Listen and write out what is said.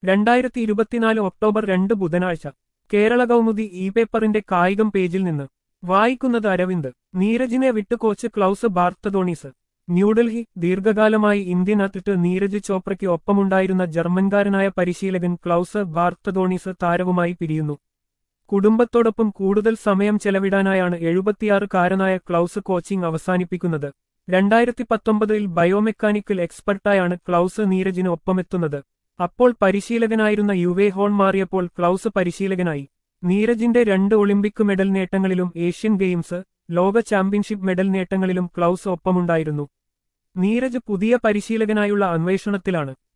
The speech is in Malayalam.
രണ്ടായിരത്തി ഇരുപത്തിനാല് ഒക്ടോബർ രണ്ട് ബുധനാഴ്ച കേരള കൗമുദി ഇ പേപ്പറിന്റെ കായികം പേജിൽ നിന്ന് വായിക്കുന്നത് അരവിന്ദ് നീരജിനെ വിട്ട് കോച്ച് ക്ലൗസ് ബാർത്തഡോണീസ് ന്യൂഡൽഹി ദീർഘകാലമായി ഇന്ത്യൻ അത്ലറ്റ് നീരജ് ചോപ്രയ്ക്ക് ഒപ്പമുണ്ടായിരുന്ന ജർമ്മൻകാരനായ പരിശീലകൻ ക്ലൗസ് ബാർത്തഡോണീസ് താരവുമായി പിരിയുന്നു കുടുംബത്തോടൊപ്പം കൂടുതൽ സമയം ചെലവിടാനായാണ് എഴുപത്തിയാറുകാരനായ ക്ലൗസ് കോച്ചിംഗ് അവസാനിപ്പിക്കുന്നത് രണ്ടായിരത്തി പത്തൊമ്പതിൽ ബയോമെക്കാനിക്കൽ എക്സ്പെർട്ടായാണ് ക്ലൗസ് നീരജിന് ഒപ്പമെത്തുന്നത് അപ്പോൾ പരിശീലകനായിരുന്ന യുവേ ഹോൺ മാറിയപ്പോൾ ക്ലൗസ് പരിശീലകനായി നീരജിന്റെ രണ്ട് ഒളിമ്പിക് മെഡൽ നേട്ടങ്ങളിലും ഏഷ്യൻ ഗെയിംസ് ലോക ചാമ്പ്യൻഷിപ്പ് മെഡൽ നേട്ടങ്ങളിലും ക്ലൗസ് ഒപ്പമുണ്ടായിരുന്നു നീരജ് പുതിയ പരിശീലകനായുള്ള അന്വേഷണത്തിലാണ്